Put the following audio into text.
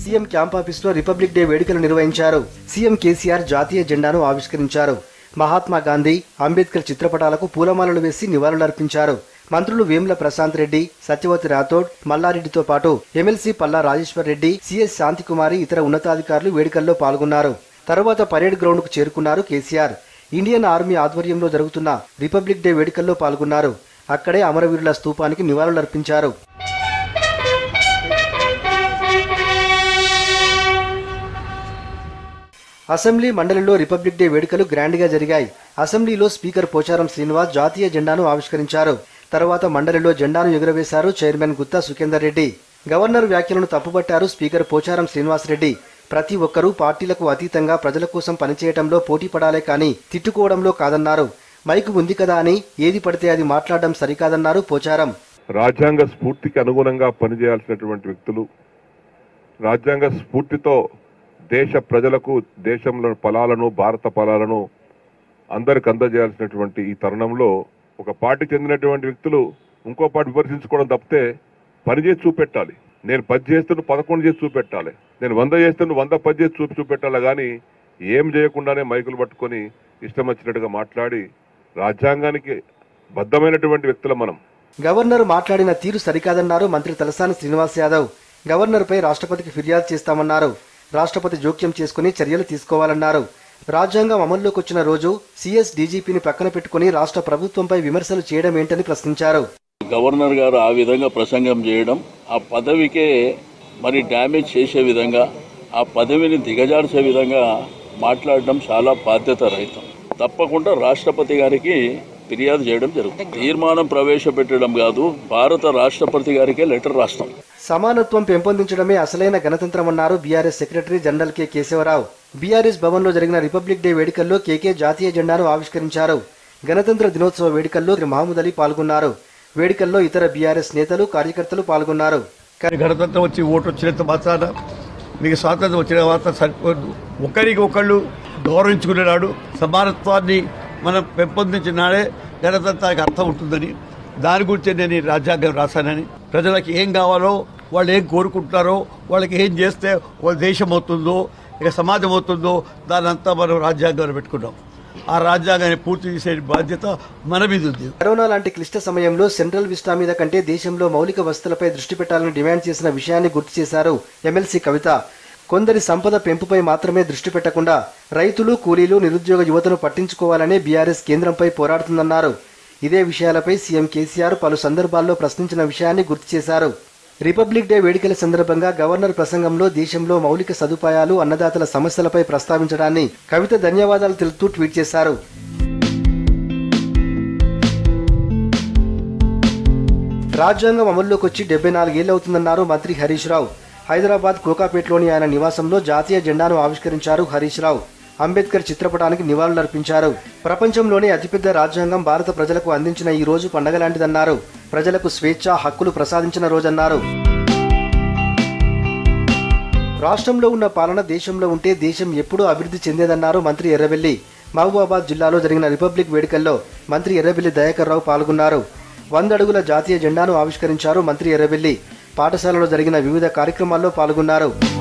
CM camp ఆఫీస్లో republic day వేడుకలు నిర్వహించారు సీఎం కేసీఆర్ జాతీయ జెండాను ఆవిష్కరించారు మహాత్మా గాంధీ అంబేద్కర్ చిత్రపటాలకు పూలమాలలు వేసి నివాళులర్పించారు మంత్రులు వేముల ప్రశాంత్ రెడ్డి సత్యవతి రాథోడ్ మల్లారెడ్డితో పాటు ఎమ్మెల్సీ పల్లా రాజేశ్వర్ రెడ్డి సిఎస్ శాంతికుమారి ఇతర ఉన్నతాధికారులు వేడుకల్లో పాల్గొన్నారు తరువాత పరేడ్ గ్రౌండ్కు చేరుకున్నారు కేసీఆర్ ఇండియన్ ఆర్మీ ఆధ్వర్యంలో జరుగుతున్న రిపబ్లిక్ డే వేడుకల్లో పాల్గొన్నారు అక్కడే అమరవీరుల స్తూపానికి నివాళులర్పించారు అసెంబ్లీ మండలిలో రిపబ్లిక్ డే వేడుకలు గ్రాండ్ గా జరిగాయి అసెంబ్లీలో స్పీకర్ పోచారం శ్రీనివాస్ జాతీయ జెండాను ఆవిష్కరించారు తర్వాత మండలిలో జెండాను ఎగురవేశారు చైర్మన్ గుత్తా సుఖేందర్ రెడ్డి గవర్నర్ వ్యాఖ్యలను తప్పుపట్టారు స్పీకర్ పోచారం శ్రీనివాస్ రెడ్డి ప్రతి ఒక్కరూ పార్టీలకు అతీతంగా ప్రజల కోసం పనిచేయడంలో పోటీ పడాలే కానీ తిట్టుకోవడంలో కాదన్నారు మైకు ఉంది కదా అని ఏది పడితే అది మాట్లాడడం సరికాదన్నారు పోచారం రాజ్యాంగ స్ఫూర్తికి అనుగుణంగా పనిచేయాల్సినటువంటి వ్యక్తులు రాజ్యాంగ స్ఫూర్తితో దేశ ప్రజలకు దేశంలో ఫలాలను భారత ఫలాలను అందరికి అందజేయాల్సినటువంటి ఈ తరుణంలో ఒక పార్టీ చెందినటువంటి వ్యక్తులు ఇంకో పార్టీ విమర్శించుకోవడం తప్పితే పని చేసి చూపెట్టాలి నేను పది చేస్తే నువ్వు పదకొండు చేసి చూపెట్టాలి నేను వంద చేస్తే నువ్వు వంద పది చేసి చూపి చూపెట్టాలి కానీ ఏం చేయకుండానే మైకులు పట్టుకొని ఇష్టం వచ్చినట్టుగా మాట్లాడి రాజ్యాంగానికి బద్ధమైనటువంటి వ్యక్తులం మనం గవర్నర్ మాట్లాడిన తీరు సరికాదన్నారు మంత్రి తలసాని శ్రీనివాస్ యాదవ్ గవర్నర్పై రాష్ట్రపతికి ఫిర్యాదు చేస్తామన్నారు రాష్ట్రపతి జోక్యం చేసుకుని చర్యలు తీసుకోవాలన్నారు రాజ్యాంగం అమల్లోకి వచ్చిన రోజు సీఎస్ డీజీపీని పక్కన పెట్టుకుని రాష్ట్ర ప్రభుత్వంపై విమర్శలు చేయడం ఏంటని ప్రశ్నించారు గవర్నర్ గారు ఆ విధంగా ప్రసంగం చేయడం ఆ పదవికే మరి డ్యామేజ్ చేసే విధంగా ఆ పదవిని దిగజార్చే విధంగా మాట్లాడడం చాలా బాధ్యత రహితం తప్పకుండా రాష్ట్రపతి గారికి ఫిర్యాదు చేయడం జరుగుతుంది తీర్మానం ప్రవేశపెట్టడం కాదు భారత రాష్ట్రపతి గారికే లెటర్ రాస్తాం సమానత్వం పెంపొందించడమే అసలైన గణతంత్రమన్నారు BRS secretary general K Keshava Rao BRS భవన్లో జరిగిన రిపబ్లిక్ డే వేడుకల్లో కేకే జాతీయ జెండాను ఆవిష్కరించారు గణతంత్ర దినోత్సవ వేడుకల్లో మహమూద్ అలీ పాల్గొన్నారు వేడుకల్లో ఇతర బీఆర్ఎస్ నేతలు కార్యకర్తలు పాల్గొన్నారు కానీ గణతంత్రం వచ్చి ఓటు వచ్చినంత మాత్రాన మీకు స్వాతంత్రం వచ్చిన మాత్రం సరిపోదు ఒకరికి ఒకళ్ళు గౌరవించుకునే నాడు సమానత్వాన్ని మనం పెంపొందించిన నాడే గణతంత్రానికి అర్థం ఉంటుందని దాని గురించి నేను ఈ రాజ్యాంగం రాశానని ప్రజలకు ఏం కావాలో వాళ్ళు ఏం కోరుకుంటున్నారో వాళ్ళకి ఏం చేస్తే వాళ్ళ దేశం అవుతుందో ఇక సమాజం అవుతుందో దాని అంతా మనం రాజ్యాంగంలో పెట్టుకున్నాం ఆ రాజ్యాంగాన్ని పూర్తి చేసే బాధ్యత మన మీద ఉంది కరోనా లాంటి క్లిష్ట సమయంలో సెంట్రల్ విస్టా మీద కంటే దేశంలో మౌలిక వసతులపై దృష్టి పెట్టాలని డిమాండ్ చేసిన విషయాన్ని గుర్తు చేశారు ఎమ్మెల్సీ కవిత కొందరి సంపద పెంపుపై మాత్రమే దృష్టి పెట్టకుండా రైతులు కూలీలు నిరుద్యోగ యువతను పట్టించుకోవాలనే బీఆర్ఎస్ కేంద్రంపై పోరాడుతుందన్నారు ఇదే విషయాలపై సీఎం కేసీఆర్ పలు సందర్భాల్లో ప్రశ్నించిన విషయాన్ని గుర్తు చేశారు రిపబ్లిక్ డే వేడుకల సందర్భంగా గవర్నర్ ప్రసంగంలో దేశంలో మౌలిక సదుపాయాలు అన్నదాతల సమస్యలపై ప్రస్తావించడాన్ని కవిత ధన్యవాదాలు తెలుపుతూ ట్వీట్ చేశారు రాజ్యాంగం అమల్లోకి వచ్చి డెబ్బై నాలుగేళ్లవుతుందన్నారు మంత్రి హరీష్ రావు హైదరాబాద్ కోకాపేటలోని ఆయన నివాసంలో జాతీయ జెండాను ఆవిష్కరించారు హరీష్ రావు అంబేద్కర్ చిత్రపటానికి నివాళులర్పించారు ప్రపంచంలోనే అతిపెద్ద రాజ్యాంగం భారత ప్రజలకు అందించిన ఈ రోజు పండగ లాంటిదన్నారు ప్రజలకు స్వేచ్ఛ హక్కులు ప్రసాదించిన రోజన్నారు రాష్ట్రంలో ఉన్న పాలన దేశంలో ఉంటే దేశం ఎప్పుడూ అభివృద్ధి చెందేదన్నారు మంత్రి ఎర్రబెల్లి మహబూబాబాద్ జిల్లాలో జరిగిన రిపబ్లిక్ వేడుకల్లో మంత్రి ఎర్రబెల్లి దయాకర్ రావు పాల్గొన్నారు వంద అడుగుల జాతీయ జెండాను ఆవిష్కరించారు మంత్రి ఎర్రబెల్లి పాఠశాలలో జరిగిన వివిధ కార్యక్రమాల్లో పాల్గొన్నారు